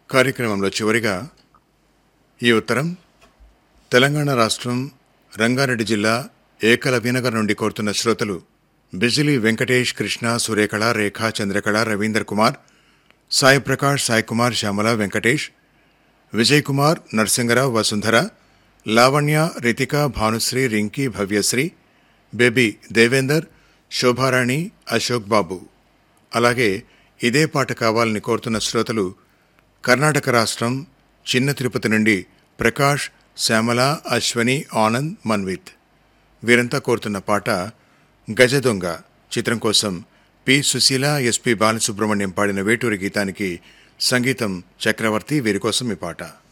కార్యక్రమంలో చివరిగా ఈ ఉత్తరం తెలంగాణ రాష్ట్రం రంగారెడ్డి జిల్లా ఏకలవ్యనగర్ నుండి కోరుతున్న శ్రోతలు బిజిలి వెంకటేష్ కృష్ణ సూర్యకళ రేఖ చంద్రకళ రవీందర్ కుమార్ సాయి ప్రకాష్ సాయి కుమార్ శ్యామల వెంకటేష్ విజయ్ కుమార్ నరసింగరావు వసుంధర లావణ్య రితిక భానుశ్రీ రింకీ భవ్యశ్రీ బేబీ దేవేందర్ శోభారాణి అశోక్ బాబు అలాగే ఇదే పాట కావాలని కోరుతున్న శ్రోతలు కర్ణాటక రాష్ట్రం చిన్న తిరుపతి నుండి ప్రకాష్ శ్యామల అశ్వని ఆనంద్ మన్విత్ వీరంతా కోరుతున్న పాట గజదొంగ చిత్రం కోసం పి సుశీల ఎస్పి బాలసుబ్రహ్మణ్యం పాడిన వేటూరి గీతానికి సంగీతం చక్రవర్తి వీరి కోసం ఈ పాట